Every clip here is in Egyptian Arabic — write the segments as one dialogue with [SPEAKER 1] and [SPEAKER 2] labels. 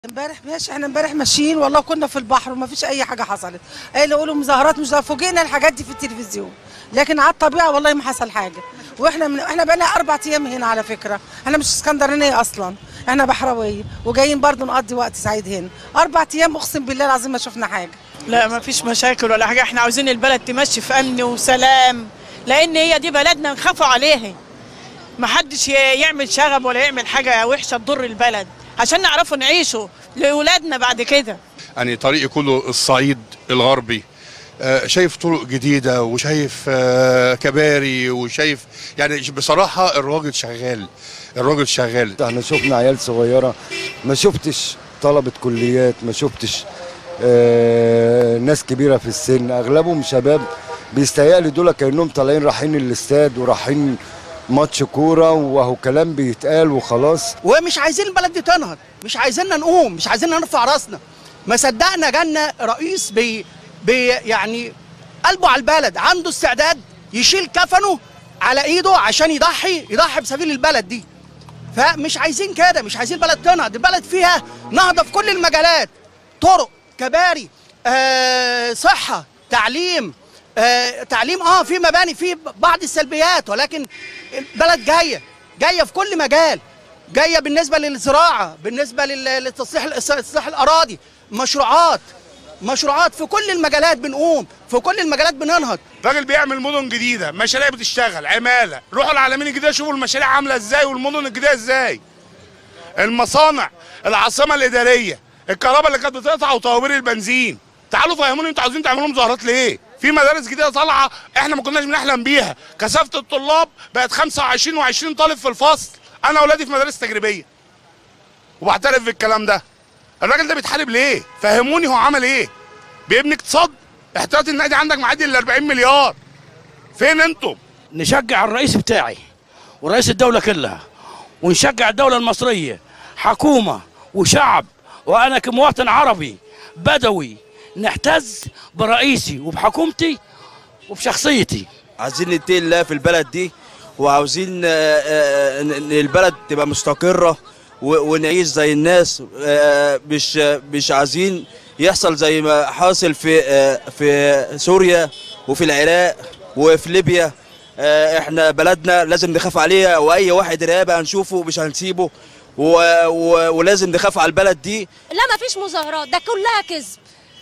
[SPEAKER 1] امبارح ماشي احنا امبارح ماشيين والله كنا في البحر وما فيش اي حاجه حصلت اي اللي يقولوا مظاهرات مش ده فوجئنا الحاجات دي في التلفزيون لكن على الطبيعه والله ما حصل حاجه واحنا من احنا بقى لنا اربع ايام هنا على فكره احنا مش اسكندرانيه اصلا احنا بحراويه وجايين برضو نقضي وقت سعيد هنا اربع ايام اقسم بالله العظيم ما شفنا حاجه
[SPEAKER 2] لا ما فيش مشاكل ولا حاجه احنا عاوزين البلد تمشي في امن وسلام لان هي دي بلدنا نخافوا عليها ما حدش ي- يعمل شغب ولا يعمل حاجه وحشه تضر البلد عشان نعرفوا نعيشوا لاولادنا بعد كده
[SPEAKER 3] يعني طريقي كله الصعيد الغربي آه، شايف طرق جديدة وشايف آه، كباري وشايف يعني بصراحة الراجل شغال الراجل شغال
[SPEAKER 4] احنا شفنا عيال صغيرة ما شفتش طلبة كليات ما شفتش آه ناس كبيرة في السن اغلبهم شباب بيستهيألي دول كأنهم طالعين رايحين الاستاد ورايحين ماتش كورة وهو كلام بيتقال وخلاص
[SPEAKER 5] ومش عايزين البلد دي تنهض مش عايزيننا نقوم مش عايزيننا نرفع راسنا ما صدقنا جالنا رئيس بي بي يعني قلبه على البلد عنده استعداد يشيل كفنه على ايده عشان يضحي يضحي بسبيل البلد دي فمش عايزين كده مش عايزين البلد تنهض البلد فيها نهضه في كل المجالات طرق كباري آه صحه تعليم آه تعليم اه في مباني في بعض السلبيات ولكن البلد جايه جايه في كل مجال جايه بالنسبه للزراعه بالنسبه لل- لتصليح تصليح الاراضي مشروعات مشروعات في كل المجالات بنقوم في كل المجالات بننهض
[SPEAKER 6] راجل بيعمل مدن جديده مشاريع بتشتغل عماله روحوا العالمين الجديده شوفوا المشاريع عامله ازاي والمدن الجديده ازاي المصانع العاصمه الاداريه الكهرباء اللي كانت بتقطع وطوابير البنزين تعالوا فهموني انتوا عاوزين تعملوا مظاهرات ليه في مدارس جديده طالعه احنا ما كناش بنحلم بيها كثافه الطلاب بقت 25 و20 طالب في الفصل انا اولادي في مدارس تجريبيه وبعترف بالكلام ده الراجل ده بيتحارب ليه فهموني هو عمل ايه بيبني اقتصاد احتياطي النادي عندك معدي ال 40 مليار فين انتم
[SPEAKER 7] نشجع الرئيس بتاعي ورئيس الدولة كلها ونشجع الدولة المصرية حكومة وشعب وأنا كمواطن عربي بدوي نحتز برئيسي وبحكومتي وبشخصيتي
[SPEAKER 8] عايزين نتقي الله في البلد دي وعاوزين آه، آه، ان إن البلد تبقى مستقرة و- ونعيش زي الناس آه، مش مش عايزين يحصل زي ما حاصل في آه، في سوريا وفي العراق وفي ليبيا آه، احنا بلدنا لازم نخاف عليها واي واحد ارهابي هنشوفه مش هنسيبه و- و- ولازم نخاف على البلد دي
[SPEAKER 9] لا ما فيش مظاهرات ده كلها كذب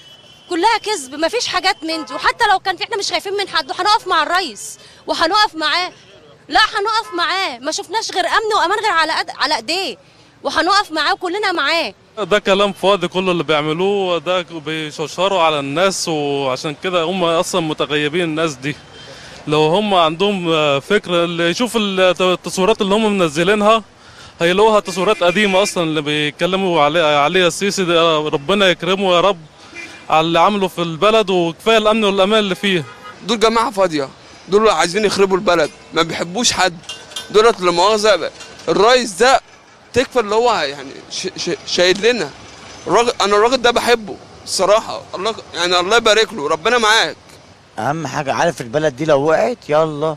[SPEAKER 9] كلها كذب ما فيش حاجات من دي وحتى لو كان في احنا مش خايفين من حد وهنقف مع الرئيس وهنقف معاه لا هنقف معاه ما شفناش غير امن وامان غير على قد على ايديه وهنقف معاه وكلنا معاه
[SPEAKER 10] ده كلام فاضي كله اللي بيعملوه ده بيشوشروا على الناس وعشان كده هم اصلا متغيبين الناس دي لو هم عندهم آه، فكر اللي يشوف الت- التصويرات اللي هم منزلينها هيلاقوها تصويرات قديمة اصلا اللي بيتكلموا عليها عليها السيسي ده ربنا يكرمه يا رب على اللي عمله في البلد وكفايه الامن والامان اللي فيه
[SPEAKER 11] دول جماعة فاضية دول عايزين يخربوا البلد ما بيحبوش حد دولت لا مؤاخذة الرئيس ده تكفى اللي هو يعني ش- ش- شايل لنا الراجل انا الراجل ده بحبه الصراحة الله يعني الله يبارك له ربنا معاك
[SPEAKER 12] اهم حاجه عارف البلد دي لو وقعت يلا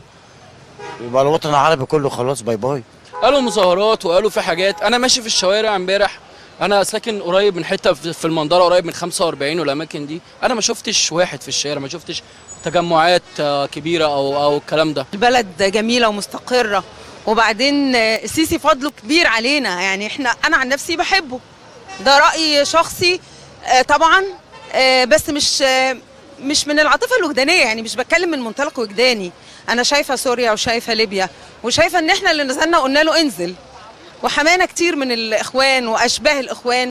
[SPEAKER 12] يبقى الوطن العربي كله خلاص باي باي
[SPEAKER 13] قالوا مظاهرات وقالوا في حاجات انا ماشي في الشوارع امبارح انا ساكن قريب من حته في في المنظره قريب من 45 والاماكن دي انا ما شفتش واحد في الشارع ما شفتش تجمعات آه، كبيره او او الكلام ده
[SPEAKER 14] البلد جميله ومستقره وبعدين آه، السيسي فضله كبير علينا يعني احنا انا عن نفسي بحبه ده راي شخصي آه، طبعا آه، بس مش آه، مش من العاطفه الوجدانيه يعني مش بتكلم من منطلق وجداني انا شايفه سوريا وشايفه ليبيا وشايفه ان احنا اللي نزلنا قلنا له انزل وحمانا كتير من الاخوان واشباه الاخوان